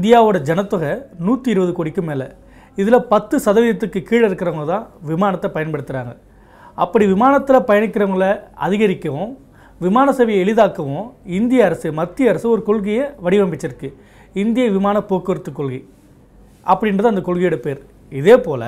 இந்தியாவோட ஜனத்தொகை நூற்றி இருபது கோடிக்கு மேலே இதில் பத்து சதவீதத்துக்கு கீழே இருக்கிறவங்க தான் விமானத்தை பயன்படுத்துகிறாங்க அப்படி விமானத்தில் பயணிக்கிறவங்கள அதிகரிக்கவும் விமான சேவையை எளிதாக்கவும் இந்திய அரசு மத்திய அரசு ஒரு கொள்கையை வடிவமைச்சிருக்கு இந்திய விமான போக்குவரத்து கொள்கை அப்படின்றது அந்த கொள்கையோட பேர் இதே போல்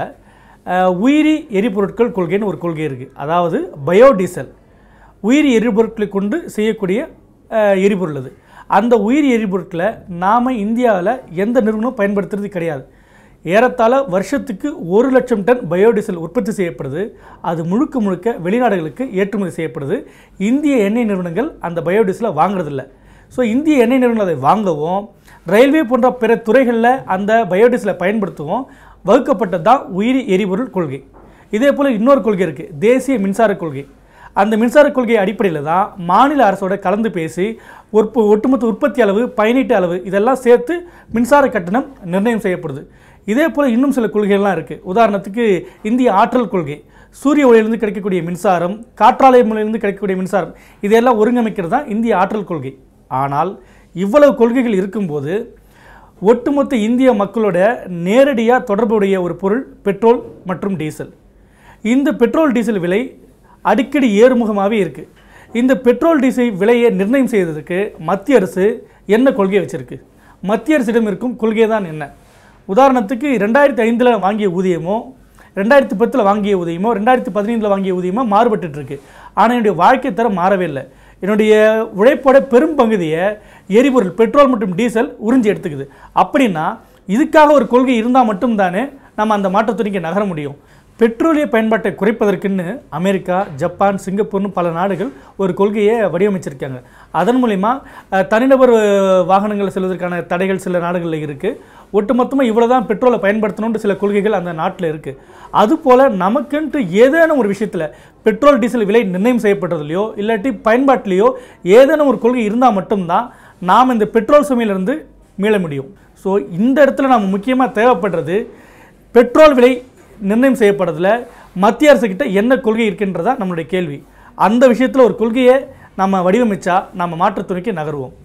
உயிரி எரிபொருட்கள் கொள்கைன்னு ஒரு கொள்கை இருக்குது அதாவது பயோடீசல் உயிரி எரிபொருட்களை கொண்டு செய்யக்கூடிய அஹ், எரிபொருள் அது அந்த உயிரி எரிபொருட்களை நாம் இந்தியாவில் எந்த நிறுவனமும் பயன்படுத்துறது கிடையாது ஏறத்தாழ வருஷத்துக்கு ஒரு லட்சம் டன் பயோடீசல் உற்பத்தி செய்யப்படுது அது முழுக்க முழுக்க வெளிநாடுகளுக்கு ஏற்றுமதி செய்யப்படுது இந்திய எண்ணெய் நிறுவனங்கள் அந்த பயோடீசலை வாங்குறதில்ல ஸோ இந்திய எண்ணெய் நிறுவனங்கள் அதை வாங்கவும் ரயில்வே போன்ற பிற துறைகளில் அந்த பயோடீசலை பயன்படுத்தவும் வகுக்கப்பட்டது தான் உயிரி எரிபொருள் கொள்கை இதே போல் இன்னொரு கொள்கை இருக்குது தேசிய மின்சார கொள்கை அந்த மின்சார கொள்கை அடிப்படையில் தான் மாநில அரசோட கலந்து பேசி ஒற்பு ஒட்டுமொத்த உற்பத்தி அளவு பயனீட்டு அளவு இதெல்லாம் சேர்த்து மின்சார கட்டணம் நிர்ணயம் செய்யப்படுது இதே போல் இன்னும் சில கொள்கைகள்லாம் இருக்குது உதாரணத்துக்கு இந்திய ஆற்றல் கொள்கை சூரிய ஒளியிலிருந்து கிடைக்கக்கூடிய மின்சாரம் காற்றாலை மூலையிலிருந்து கிடைக்கக்கூடிய மின்சாரம் இதையெல்லாம் ஒருங்கமைக்கிறது தான் இந்திய ஆற்றல் கொள்கை ஆனால் இவ்வளவு கொள்கைகள் இருக்கும்போது ஒட்டுமொத்த இந்திய மக்களோட நேரடியாக தொடர்புடைய ஒரு பொருள் பெட்ரோல் மற்றும் டீசல் இந்த பெட்ரோல் டீசல் விலை அடிக்கடி ஏறுமுகமாகவே இருக்குது இந்த பெட்ரோல் டீசல் விலையை நிர்ணயம் செய்வதற்கு மத்திய அரசு என்ன கொள்கை வச்சிருக்கு மத்திய அரசிடம் இருக்கும் கொள்கை தான் என்ன உதாரணத்துக்கு ரெண்டாயிரத்தி ஐந்தில் வாங்கிய ஊதியமோ ரெண்டாயிரத்தி பத்தில் வாங்கிய ஊதியமோ ரெண்டாயிரத்தி பதினைந்தில் வாங்கிய ஊதியமோ மாறுபட்டுட்டு இருக்கு ஆனால் என்னுடைய வாழ்க்கை தரம் மாறவே இல்லை என்னுடைய உழைப்போட பெரும் பகுதியை எரிபொருள் பெட்ரோல் மற்றும் டீசல் உறிஞ்சி எடுத்துக்குது அப்படின்னா இதுக்காக ஒரு கொள்கை இருந்தால் மட்டும்தானே நம்ம அந்த மாற்றத்துறைக்கு நகர முடியும் பெட்ரோலிய பயன்பாட்டை குறைப்பதற்குன்னு அமெரிக்கா ஜப்பான் சிங்கப்பூர்னு பல நாடுகள் ஒரு கொள்கையை வடிவமைச்சிருக்காங்க அதன் மூலிமா அஹ், தனிநபர் அஹ், வாகனங்கள் செல்வதற்கான தடைகள் சில நாடுகளில் இருக்குது ஒட்டுமொத்தமாக இவ்வளோ தான் பெட்ரோலை பயன்படுத்தணுன்ற சில கொள்கைகள் அந்த நாட்டில் இருக்குது அதுபோல் நமக்குன்ட்டு ஏதேனும் ஒரு விஷயத்தில் பெட்ரோல் டீசல் விலை நிர்ணயம் செய்யப்படுறதுலையோ இல்லாட்டி பயன்பாட்டிலையோ ஏதேனும் ஒரு கொள்கை இருந்தால் மட்டும்தான் நாம் இந்த பெட்ரோல் சுமையிலிருந்து மீள முடியும் ஸோ இந்த இடத்துல நம்ம முக்கியமாக தேவைப்படுறது பெட்ரோல் விலை நிர்ணயம் செய்யப்படுறதுல மத்திய அரசுக்கிட்ட என்ன கொள்கை இருக்கின்றதா நம்மளுடைய கேள்வி அந்த விஷயத்தில் ஒரு கொள்கையை நம்ம வடிவமைச்சா நம்ம மாற்றுத்துறைக்கு நகருவோம்